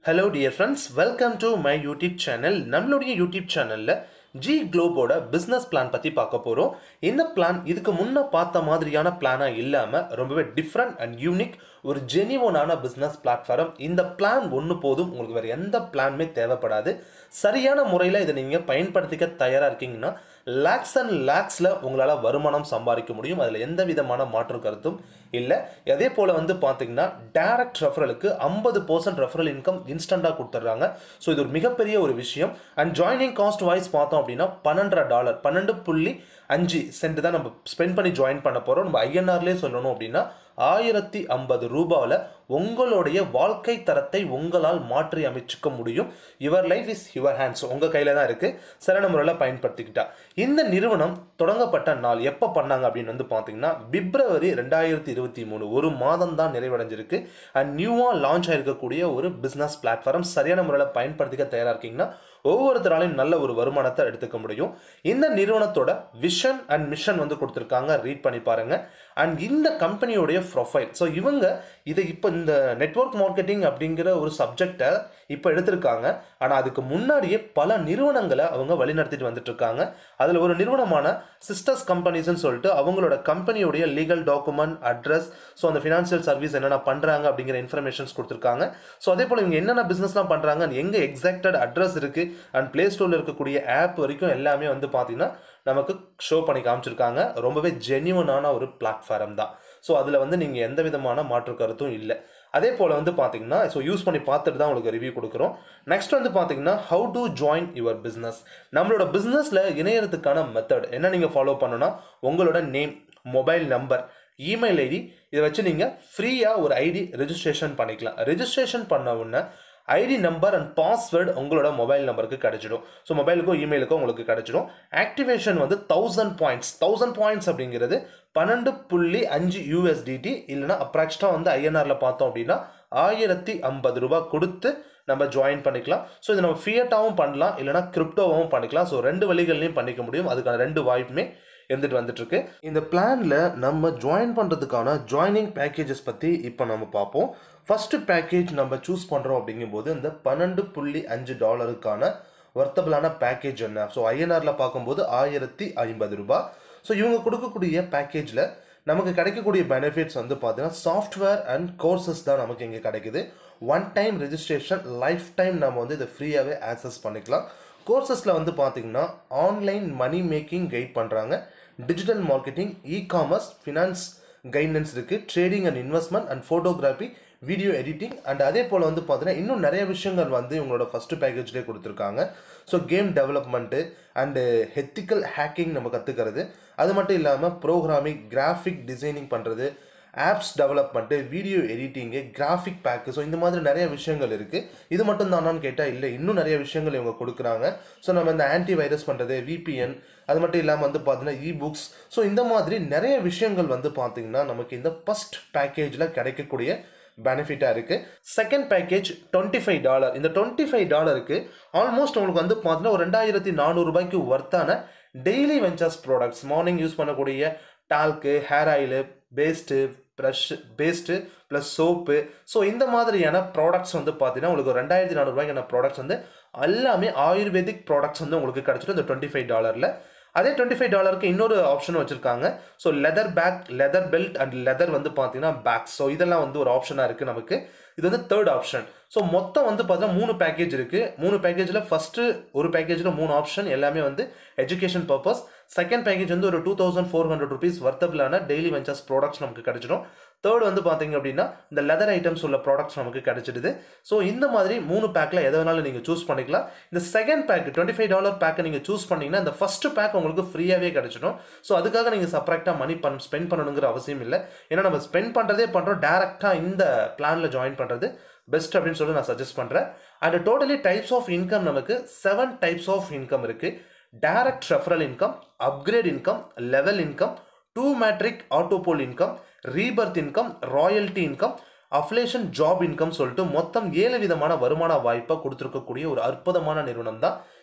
hello dear friends welcome to my YouTube channel நம்மளுடைய YouTube சேனலில் G குளோபோட business plan பற்றி பார்க்க போகிறோம் இந்த பிளான் இதுக்கு முன்னே பார்த்த மாதிரியான பிளானாக இல்லாமல் ரொம்பவே டிஃப்ரெண்ட் அண்ட் யூனிக் ஒரு ஜெனிவோனான பிஸ்னஸ் பிளாட்ஃபார்ம் இந்த பிளான் ஒன்று போதும் உங்களுக்கு வேறு எந்த பிளானுமே தேவைப்படாது சரியான முறையில் இதை நீங்கள் பயன்படுத்திக்க தயாராக இருக்கீங்கன்னா லேக்ஸ் அண்ட் லேக்ஸில் உங்களால் வருமானம் சம்பாதிக்க முடியும் அதில் எந்த விதமான மாற்று கருத்தும் இல்லை அதே போல் வந்து பார்த்தீங்கன்னா டேரக்ட் ரெஃபரலுக்கு ஐம்பது பர்சன்ட் ரெஃபரல் இன்கம் இன்ஸ்டண்ட்டாக கொடுத்துட்றாங்க ஸோ இது ஒரு மிகப்பெரிய ஒரு விஷயம் அண்ட் ஜாயினிங் காஸ்ட் வைஸ் பார்த்தோம் அப்படின்னா பன்னெண்டரை டாலர் பன்னெண்டு புள்ளி அஞ்சு சென்ட் தான் நம்ம ஸ்பெண்ட் பண்ணி ஜாயின் பண்ண போகிறோம் நம்ம ஐஎன்ஆர்லேயே சொல்லணும் அப்படின்னா ஆயிரத்தி ஐம்பது ரூபாவில் உங்களுடைய வாழ்க்கை தரத்தை உங்களால் மாற்றி அமைச்சுக்க முடியும் your life is your hands உங்கள் கையில் தான் இருக்குது சரியான முறையில் பயன்படுத்திக்கிட்டா இந்த நிறுவனம் தொடங்கப்பட்ட நாள் எப்போ பண்ணாங்க அப்படின்னு வந்து பார்த்தீங்கன்னா பிப்ரவரி ரெண்டாயிரத்தி இருபத்தி மூணு ஒரு மாதம் தான் நிறைவடைஞ்சிருக்கு அண்ட் நியூவாக லான்ச் ஆயிருக்கக்கூடிய ஒரு பிஸ்னஸ் பிளாட்ஃபார்ம் சரியான முறையில் பயன்படுத்திக்க தயாராக இருக்கீங்கன்னா ஒவ்வொருத்தராலையும் நல்ல ஒரு வருமானத்தை எடுத்துக்க முடியும் இந்த நிறுவனத்தோட விஷன் அண்ட் மிஷன் வந்து கொடுத்துருக்காங்க ரீட் பண்ணி பாருங்க அண்ட் இந்த கம்பெனியோடைய ப்ரொஃபைல் ஸோ இவங்க இதை இப்போ இந்த நெட்ஒர்க் மார்க்கெட்டிங் அப்படிங்கிற ஒரு சப்ஜெக்டை இப்போ எடுத்திருக்காங்க ஆனால் அதுக்கு முன்னாடியே பல நிறுவனங்களை அவங்க வழிநடத்திட்டு வந்துட்டு இருக்காங்க அதில் ஒரு நிறுவனமான சிஸ்டர்ஸ் கம்பெனிஸ்னு சொல்லிட்டு அவங்களோட கம்பெனியோடைய லீகல் டாக்குமெண்ட் அட்ரஸ் ஸோ அந்த ஃபினான்ஷியல் சர்வீஸ் என்னென்ன பண்ணுறாங்க அப்படிங்கிற இன்ஃபர்மேஷன்ஸ் கொடுத்துருக்காங்க ஸோ அதே போல் இவங்க என்னென்ன பிஸ்னஸ்லாம் பண்ணுறாங்க எங்கே எக்ஸாக்டட் அட்ரஸ் இருக்குது அண்ட் ப்ளே ஸ்டோரில் இருக்கக்கூடிய ஆப் வரைக்கும் எல்லாமே வந்து பார்த்தீங்கன்னா நமக்கு ஷோ பண்ணி காமிச்சிருக்காங்க ரொம்பவே ஜென்யூனான ஒரு பிளாட்ஃபார்ம் தான் ஸோ அதில் வந்து நீங்கள் எந்த விதமான மாற்று கருத்தும் இல்லை அதே போல் வந்து பார்த்தீங்கன்னா ஸோ யூஸ் பண்ணி பார்த்துட்டு தான் உங்களுக்கு ரிவ்யூ கொடுக்குறோம் நெக்ஸ்ட் வந்து பார்த்தீங்கன்னா how to join your business நம்மளோட பிஸ்னஸில் இணையறதுக்கான மெத்தட் என்ன நீங்கள் ஃபாலோ பண்ணணும்னா உங்களோட name mobile number email ID இதை வச்சு நீங்கள் ஃப்ரீயாக ஒரு ஐடி ரெஜிஸ்ட்ரேஷன் பண்ணிக்கலாம் ரெஜிஸ்ட்ரேஷன் பண்ண உடனே ஐடி நம்பர் அண்ட் பாஸ்வேர்டு உங்களோட மொபைல் நம்பருக்கு கிடைச்சிடும் ஸோ மொபைலுக்கோ இமெயிலுக்கோ உங்களுக்கு கிடைச்சிடும் ஆக்டிவேஷன் வந்து தௌசண்ட் பாயிண்ட்ஸ் தௌசண்ட் பாயிண்ட்ஸ் அப்படிங்கிறது பன்னெண்டு புள்ளி அஞ்சு யூஎஸ்டிடி இல்லைனா அப்ராக்சிட்டாக வந்து ஐஎன்ஆரில் பார்த்தோம் அப்படின்னா ஆயிரத்தி ஐம்பது ரூபா கொடுத்து நம்ம ஜாயின் பண்ணிக்கலாம் ஸோ இது நம்ம ஃபியட்டாகவும் பண்ணலாம் இல்லைனா கிரிப்டோவாகவும் பண்ணிக்கலாம் ஸோ ரெண்டு வழிகள்லையும் பண்ணிக்க முடியும் அதுக்கான ரெண்டு வாய்ப்புமே இருந்துட்டு வந்துட்டுருக்கு இந்த பிளானில் நம்ம ஜாயின் பண்ணுறதுக்கான ஜாயினிங் பேக்கேஜஸ் பற்றி இப்போ நம்ம பார்ப்போம் ஃபஸ்ட்டு பேக்கேஜ் நம்ம சூஸ் பண்ணுறோம் அப்படிங்கும்போது இந்த பன்னெண்டு புள்ளி அஞ்சு டாலருக்கான வர்த்தபிளான பேக்கேஜ் என்ன ஸோ ஐஎன்ஆரில் பார்க்கும்போது ஆயிரத்தி ஐம்பது ரூபாய் ஸோ இவங்க கொடுக்கக்கூடிய பேக்கேஜில் நமக்கு கிடைக்கக்கூடிய பெனிஃபிட்ஸ் வந்து பார்த்தீங்கன்னா சாஃப்ட்வேர் அண்ட் கோர்சஸ் தான் நமக்கு இங்கே கிடைக்குது one time registration lifetime நம்ம வந்து இதை ஃப்ரீயாகவே ஆக்சஸ் பண்ணிக்கலாம் கோர்சஸில் வந்து பார்த்தீங்கன்னா ஆன்லைன் மணி மேக்கிங் கைட் பண்ணுறாங்க digital marketing e commerce finance guidance இருக்குது trading and investment and photography video editing and அதே போல் வந்து பார்த்தீங்கன்னா இன்னும் நிறைய விஷயங்கள் வந்து இவங்களோட ஃபஸ்ட்டு பேக்கேஜ்லேயே கொடுத்துருக்காங்க so game development and ethical hacking நம்ம கற்றுக்கிறது அது மட்டும் இல்லாமல் ப்ரோக்ராமிங் கிராஃபிக் டிசைனிங் பண்ணுறது apps development video editing graphic pack so இந்த மாதிரி நிறைய விஷயங்கள் இருக்குது இது மட்டும் தானான்னு கேட்டால் இல்லை இன்னும் நிறைய விஷயங்கள் இவங்க கொடுக்குறாங்க ஸோ நம்ம இந்த ஆன்டி வைரஸ் பண்ணுறது விபிஎன் அது மட்டும் இல்லாமல் வந்து பார்த்தீங்கன்னா இ புக்ஸ் ஸோ இந்த மாதிரி நிறைய விஷயங்கள் வந்து பார்த்திங்கன்னா நமக்கு இந்த ஃபஸ்ட் பேக்கேஜில் கிடைக்கக்கூடிய பெனிஃபிட்டாக இருக்குது second package twenty five dollar இந்த டுவெண்ட்டி ஃபைவ் டாலருக்கு ஆல்மோஸ்ட் உங்களுக்கு வந்து பார்த்தீங்கன்னா ஒரு ரெண்டாயிரத்தி நானூறுபாய்க்கு ஒர்த்தான daily ventures products morning use பண்ணக்கூடிய talc hair oil paste brush paste plus soap so இந்த மாதிரியான ப்ராடக்ட்ஸ் வந்து பார்த்தீங்கன்னா உங்களுக்கு ரெண்டாயிரத்தி நானூறுபாய்க்கான ப்ராடக்ட்ஸ் வந்து எல்லாமே ஆயுர்வேதிக் ப்ராடக்ட்ஸ் வந்து உங்களுக்கு கிடச்சிடும் இந்த டுவெண்ட்டி ஃபைவ் டாலரில் அதே டுவெண்ட்டி ஃபைவ் டாலருக்கு இன்னொரு ஆப்ஷன் வச்சுருக்காங்க so leather bag leather belt and leather வந்து பார்த்தீங்கன்னா பேக்ஸ் ஸோ இதெல்லாம் வந்து ஒரு ஆப்ஷனாக இருக்குது நமக்கு இது வந்து தேர்ட் ஆப்ஷன் ஸோ மொத்தம் வந்து பார்த்தீங்கன்னா மூணு பேக்கேஜ் இருக்குது மூணு பேக்கேஜில் ஃபஸ்ட்டு ஒரு பேக்கேஜில் மூணு ஆப்ஷன் எல்லாமே வந்து எஜுகேஷன் பர்பஸ் செகண்ட் பேக்கேஜ் வந்து ஒரு two thousand four hundred rupees வர்த்தபிளான டெய்லி வெஞ்சர்ஸ் ப்ராடக்ட்ஸ் நமக்கு கிடைச்சிடும் தேர்ட் வந்து பார்த்தீங்க அப்படின்னா இந்த லெதர் ஐட்டம்ஸ் உள்ள ப்ராடக்ட்ஸ் நமக்கு கிடைச்சிடுது ஸோ இந்த மாதிரி மூணு பேக்கில் எதை வேணாலும் நீங்கள் சூஸ் பண்ணிக்கலாம் இந்த second pack twenty five dollar பேக்கை நீங்கள் சூஸ் பண்ணிங்கன்னா இந்த ஃபஸ்ட்டு பேக் உங்களுக்கு ஃப்ரீயாகவே கிடைச்சிடும் ஸோ அதுக்காக நீங்கள் செப்பரேட்டாக மணி பண் ஸ்பெண்ட் பண்ணணுங்கிற அவசியம் இல்லை ஏன்னா நம்ம ஸ்பெண்ட் பண்ணுறதே பண்ணுறோம் டேரெக்டாக இந்த பிளானில் ஜாயின் பண்ணுறது பெஸ்ட் அப்படின்னு சொல்லி நான் சஜஸ்ட் பண்ணுறேன் and totally types of income நமக்கு செவன் டைப்ஸ் ஆஃப் இன்கம் இருக்குது direct referral income upgrade income level income two matrix autopool income rebirth income royalty income affiliation job income சொல்லிட்டு மொத்தம் ஏழு விதமான வருமான வாய்ப்பை கொடுத்துருக்கக்கூடிய ஒரு அற்புதமான நிறுவனம் தான்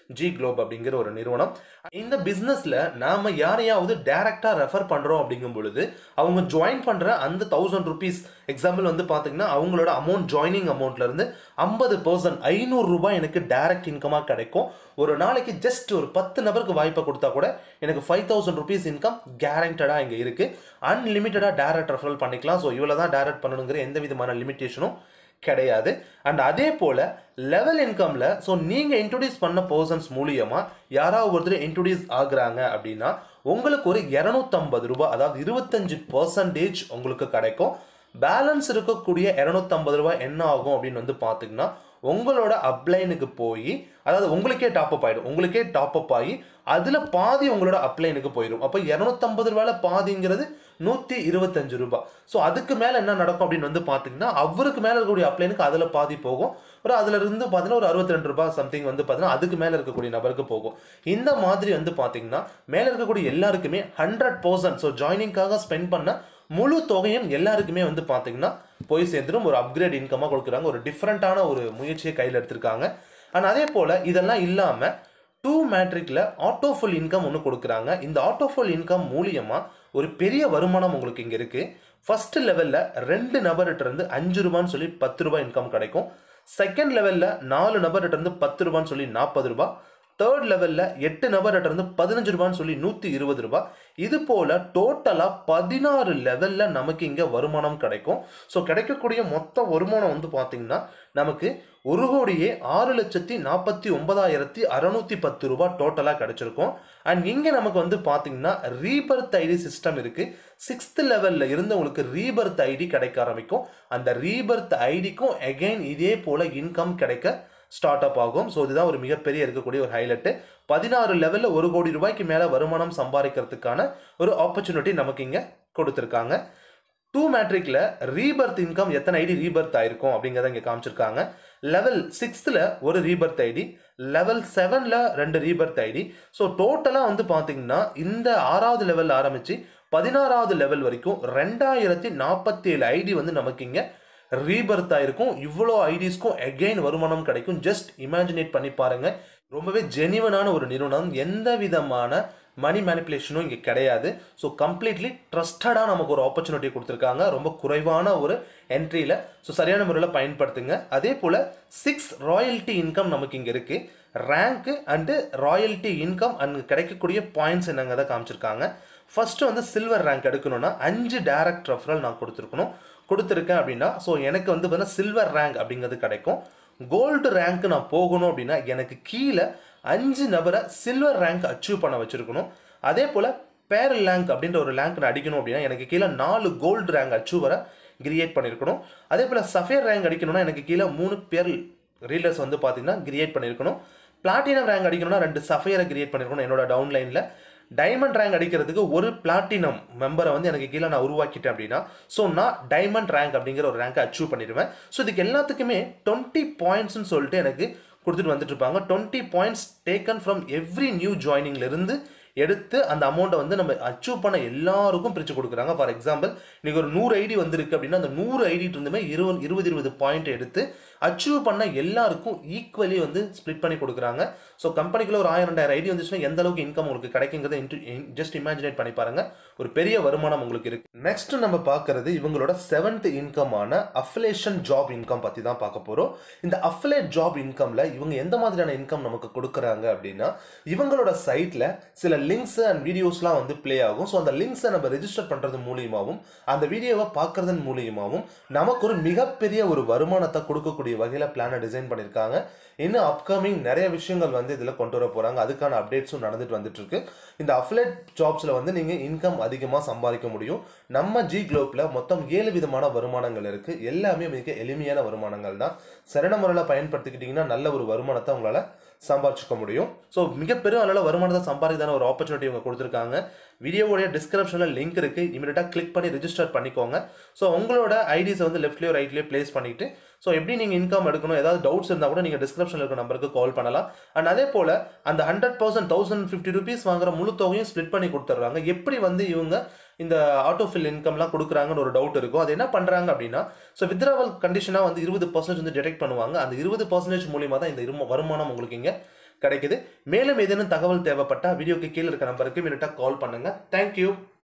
ஜி குளோப் அப்படிங்கிற ஒரு நிறுவனம் இந்த பிஸ்னஸில் நாம் யாரையாவது டைரெக்டாக ரெஃபர் பண்ணுறோம் அப்படிங்கும் பொழுது அவங்க ஜாயின் பண்ணுற அந்த தௌசண்ட் ருபீஸ் எக்ஸாம்பிள் வந்து பார்த்தீங்கன்னா அவங்களோட அமௌண்ட் ஜாயினிங் அமௌண்ட்லேருந்து ஐம்பது பர்சன்ட் ஐநூறுரூபா எனக்கு டைரக்ட் இன்கமாக கிடைக்கும் ஒரு நாளைக்கு ஜஸ்ட் ஒரு பத்து நபருக்கு வாய்ப்பை கொடுத்தா கூட எனக்கு ஃபைவ் தௌசண்ட் ருபீஸ் இன்கம் கேரண்டடாக இங்கே இருக்குது அன்லிமிட்டடாக டேரக்ட் ரெஃபரல் பண்ணிக்கலாம் ஸோ இவ்வளோ தான் டேரக்ட் பண்ணணுங்கிற எந்த விதமான லிமிட்டேஷனும் கிடையாது அண்ட் அதே போல் லெவல் இன்கமில் ஸோ நீங்கள் இன்ட்ரடியூஸ் பண்ண பர்சன்ஸ் மூலியமாக யாராவது ஒருத்தர் இன்ட்ரடியூஸ் ஆகுறாங்க அப்படின்னா உங்களுக்கு ஒரு இரநூத்தம்பது ரூபாய் அதாவது இருபத்தஞ்சு பர்சன்டேஜ் உங்களுக்கு கிடைக்கும் பேலன்ஸ் இருக்கக்கூடிய இரநூத்தம்பது ரூபாய் என்ன ஆகும் அப்படின்னு வந்து பார்த்தீங்கன்னா உங்களோட அப்ளைனுக்கு போய் அதாவது உங்களுக்கே டாப் அப் ஆகிடும் உங்களுக்கே டாப் அப் ஆகி அதில் பாதி உங்களோட அப்ளைனுக்கு போயிடும் அப்போ இரநூத்தம்பது ரூபாயில் பாதிங்கிறது நூற்றி இருபத்தஞ்சு ரூபாய் ஸோ அதுக்கு மேலே என்ன நடக்கும் அப்படின்னு வந்து பார்த்தீங்கன்னா அவருக்கு மேலே இருக்கக்கூடிய அப்ளைனுக்கு அதில் பாதி போகும் ஒரு அதில் இருந்து பார்த்தீங்கன்னா ஒரு அறுபத்தி ரெண்டு ரூபாய் சம்திங் வந்து பார்த்தீங்கன்னா அதுக்கு மேலே இருக்கக்கூடிய நபருக்கு போகும் இந்த மாதிரி வந்து பார்த்தீங்கன்னா மேலே இருக்கக்கூடிய எல்லாருக்குமே ஹண்ட்ரட் பர்சன்ட் ஸோ ஜாயினிங்காக ஸ்பெண்ட் பண்ண முழு தொகையும் எல்லாருக்குமே வந்து பார்த்தீங்கன்னா போய் சேர்ந்துடும் ஒரு அப்கிரேட் இன்கமாக கொடுக்குறாங்க ஒரு டிஃப்ரெண்ட்டான ஒரு முயற்சியை கையில் எடுத்திருக்காங்க அண்ட் அதே போல் இதெல்லாம் இல்லாமல் டூ மேட்ரிக்கில் ஆட்டோஃபுல் இன்கம் ஒன்று கொடுக்குறாங்க இந்த ஆட்டோஃபுல் இன்கம் மூலியமாக ஒரு பெரிய வருமானம் உங்களுக்கு இங்கே இருக்குது ஃபர்ஸ்ட் லெவலில் ரெண்டு நபர்கிட்ட இருந்து அஞ்சு ரூபான்னு சொல்லி பத்து ரூபாய் இன்கம் கிடைக்கும் செகண்ட் லெவலில் நாலு நபர்கிட்ட இருந்து பத்து ரூபான்னு சொல்லி நாற்பது ரூபாய் தேர்ட் லெவலில் எட்டு நபர்கிட்ட இருந்து பதினஞ்சு ரூபான்னு சொல்லி நூற்றி இருபது ரூபாய் இது போல் டோட்டலாக பதினாறு லெவலில் நமக்கு இங்கே வருமானம் கிடைக்கும் ஸோ கிடைக்கக்கூடிய மொத்த வருமானம் வந்து பார்த்திங்கன்னா நமக்கு ஒரு கோடியே ஆறு லட்சத்தி நாற்பத்தி ஒன்பதாயிரத்தி அறநூற்றி பத்து ரூபாய் டோட்டலாக கிடைச்சிருக்கும் அண்ட் இங்கே நமக்கு வந்து பார்த்தீங்கன்னா ரீபர்த் ஐடி சிஸ்டம் இருக்குது சிக்ஸ்த் லெவலில் இருந்து உங்களுக்கு ரீபர்த் ஐடி கிடைக்க ஆரம்பிக்கும் அந்த ரீபர்த் ஐடிக்கும் எகைன் இதே போல் இன்கம் கிடைக்க ஸ்டார்ட் அப் ஆகும் ஸோ இதுதான் ஒரு மிகப்பெரிய இருக்கக்கூடிய ஒரு ஹைலைட்டு பதினாறு லெவலில் ஒரு கோடி ரூபாய்க்கு மேலே வருமானம் சம்பாதிக்கிறதுக்கான ஒரு ஆப்பர்ச்சுனிட்டி நமக்கு இங்கே கொடுத்துருக்காங்க டூ மேட்ரிக்கில் ரீபர்த் இன்கம் எத்தனை ஐடி ரீபர்த் ஆயிருக்கும் அப்படிங்கிறத இங்கே காமிச்சிருக்காங்க லெவல் சிக்ஸ்த்தில் ஒரு ரீபர்த் ஐடி லெவல் செவனில் ரெண்டு ரீபர்த் ஐடி ஸோ டோட்டலாக வந்து பார்த்தீங்கன்னா இந்த ஆறாவது லெவல் ஆரம்பித்து பதினாறாவது லெவல் வரைக்கும் ரெண்டாயிரத்தி நாற்பத்தி ஏழு ஐடி வந்து நமக்கு இங்கே ரீபர்த் ஆயிருக்கும் இவ்வளோ ஐடிஸ்க்கும் எகெயின் வருமானம் கிடைக்கும் ஜஸ்ட் இமேஜினேட் பண்ணி பாருங்க ரொம்பவே ஜெனிவனான ஒரு நிறுவனம் எந்த விதமான மணி மேனிப்புலேஷனும் இங்கே கிடையாது ஸோ கம்ப்ளீட்லி ட்ரஸ்டடாக நமக்கு ஒரு ஆப்பர்ச்சுனிட்டி கொடுத்துருக்காங்க ரொம்ப குறைவான ஒரு என்ட்ரியில் ஸோ சரியான முறையில் பயன்படுத்துங்க அதே போல் சிக்ஸ் ராயல்ட்டி இன்கம் நமக்கு இங்கே இருக்குது ரேங்க்கு அண்டு ராயல்ட்டி இன்கம் அங்கே கிடைக்கக்கூடிய பாயிண்ட்ஸ் என்னங்கிறத காமிச்சிருக்காங்க ஃபஸ்ட்டு வந்து சில்வர் ரேங்க் எடுக்கணும்னா அஞ்சு டேரக்ட் ரெஃபரல் நான் கொடுத்துருக்கணும் கொடுத்துருக்கேன் அப்படின்னா ஸோ எனக்கு வந்து பார்த்தீங்கன்னா சில்வர் ரேங்க் அப்படிங்கிறது கிடைக்கும் கோல்டு ரேங்க் நான் போகணும் அப்படின்னா எனக்கு கீழே அஞ்சு நபரை சில்வர் ரேங்க் அச்சீவ் பண்ண வச்சுருக்கணும் அதே போல் பேர் ரேங்க் அப்படின்ற ஒரு ரேங்க் நான் அடிக்கணும் அப்படின்னா எனக்கு கீழே நாலு கோல்டு ரேங்க் அச்சீவரை கிரியேட் பண்ணியிருக்கணும் அதே போல் சஃபேர் ரேங்க் அடிக்கணும்னா எனக்கு கீழே மூணு பேர் ரீலர்ஸ் வந்து பார்த்தீங்கன்னா கிரியேட் பண்ணியிருக்கணும் பிளாட்டினம் ரேங்க் அடிக்கணும்னா ரெண்டு சஃபையரை கிரியேட் பண்ணியிருக்கணும் என்னோட டவுன்லைனில் டைமண்ட் ரேங்க் அடிக்கிறதுக்கு ஒரு பிளாட்டினம் மெம்பரை வந்து எனக்கு கீழே நான் உருவாக்கிட்டேன் அப்படின்னா ஸோ நான் டைமண்ட் ரேங்க் அப்படிங்கிற ஒரு ரேங்கை அச்சீவ் பண்ணிடுவேன் ஸோ இதுக்கு எல்லாத்துக்குமே டுவெண்ட்டி பாயிண்ட்ஸ்னு சொல்லிட்டு எனக்கு கொடுத்துட்டு வந்துட்டு இருப்பாங்க twenty points taken from every new ஜாயினிங்லேருந்து எடுத்து அந்த அமௌண்ட்டை வந்து நம்ம அச்சீவ் பண்ண எல்லாருக்கும் பிரித்து கொடுக்குறாங்க ஃபார் எக்ஸாம்பிள் இன்றைக்கி ஒரு நூறு ஐடி வந்திருக்கு அப்படின்னா அந்த நூறு ஐடிட்டு இருந்துமே இருபது இருபது இருபது பாயிண்ட் எடுத்து அச்சீவ் பண்ண எல்லாருக்கும் ஈக்குவலி வந்து ஸ்ப்ளிட் பண்ணி கொடுக்குறாங்க ஸோ கம்பெனிக்குள்ள ஒரு ஆயிரம் ரெண்டாயிரம் ஐடி வந்துச்சுன்னா எந்த அளவுக்கு இன்கம் உங்களுக்கு கிடைக்குங்கிறத ஜஸ்ட் இமேஜினேட் பண்ணி பாருங்க ஒரு பெரிய வருமானம் உங்களுக்கு இருக்கு நெக்ஸ்ட் நம்ம பார்க்கறது இவங்களோட செவன்த் இன்கமான அஃபிலேஷன் ஜாப் இன்கம் பற்றி தான் பார்க்க போகிறோம் இந்த அஃபிலேட் ஜாப் இன்கம்ல இவங்க எந்த மாதிரியான இன்கம் நமக்கு கொடுக்குறாங்க அப்படின்னா இவங்களோட சைட்டில் சில லிங்க்ஸ் அண்ட் வீடியோஸ்லாம் வந்து ப்ளே ஆகும் ஸோ அந்த லிங்க்ஸை நம்ம ரெஜிஸ்டர் பண்ணுறது மூலியமாகவும் அந்த வீடியோவை பார்க்கறதன் மூலியமாகவும் நமக்கு ஒரு மிகப்பெரிய ஒரு வருமானத்தை கொடுக்கக்கூடிய வகையில் பிளானை டிசைன் பண்ணியிருக்காங்க இன்னும் அப்கமிங் நிறைய விஷயங்கள் வந்து இதில் கொண்டு வர போகிறாங்க அதுக்கான அப்டேட்ஸும் நடந்துட்டு வந்துட்டு இருக்கு இந்த அஃப்லேட் ஜாப்ஸில் வந்து நீங்கள் இன்கம் அதிகமாக சம்பாதிக்க முடியும் நம்ம ஜி குளோப்பில் மொத்தம் ஏழு விதமான வருமானங்கள் இருக்குது எல்லாமே மிக எளிமையான வருமானங்கள் தான் சிறந்த முறையில் பயன்படுத்திக்கிட்டிங்கன்னா நல்ல ஒரு வருமானத்தை உங்களால் சம்பாதிச்சுக்க முடியும் ஸோ மிகப்பெரிய அளவில் வருமானத்தை சம்பாதிக்கான ஒரு ஆப்பர்ச்சுனிட்டி இவங்க கொடுத்துருக்காங்க வீடியோவுடைய டிஸ்கிரிப்ஷனில் லிங்க் இருக்குது இமீடியட்டாக கிளிக் பண்ணி ரிஜிஸ்டர் பண்ணிக்கோங்க ஸோ உங்களோட ஐடிஸை வந்து லெஃப்ட்லேயோ ரைட்லேயோ ப்ளேஸ் பண்ணிவிட்டு ஸோ எப்படி நீங்கள் இன்கம் எடுக்கணும் ஏதாவது டவுட்ஸ் இருந்தால் கூட நீங்கள் டிஸ்கிரிப்ஷனில் இருக்க நம்பருக்கு கால் பண்ணலாம் அண்ட் அதே போல் அந்த hundred percent thousand fifty rupees வாங்குற முழு தொகையும் ஸ்ப்ளிட் பண்ணி கொடுத்துட்றாங்க எப்படி வந்து இவங்க இந்த ஆட்டோஃபில் இன்கம்லாம் கொடுக்குறாங்கன்னு ஒரு டவுட் இருக்கும் அது என்ன பண்ணுறாங்க அப்படின்னா ஸோ வித்ராவல் கண்டிஷனாக வந்து இருபது பர்சன்டேஜ் வந்து டிடெக்ட் பண்ணுவாங்க அந்த இருபது பர்சன்டேஜ் மூலியமாக தான் இந்த இரும- வருமானம் உங்களுக்கு இங்கே கிடைக்குது மேலும் ஏதேனும் தகவல் தேவைப்பட்டா வீடியோக்கு கீழே இருக்க நம்பருக்கு மினிட்டா கால் பண்ணுங்க தேங்க்யூ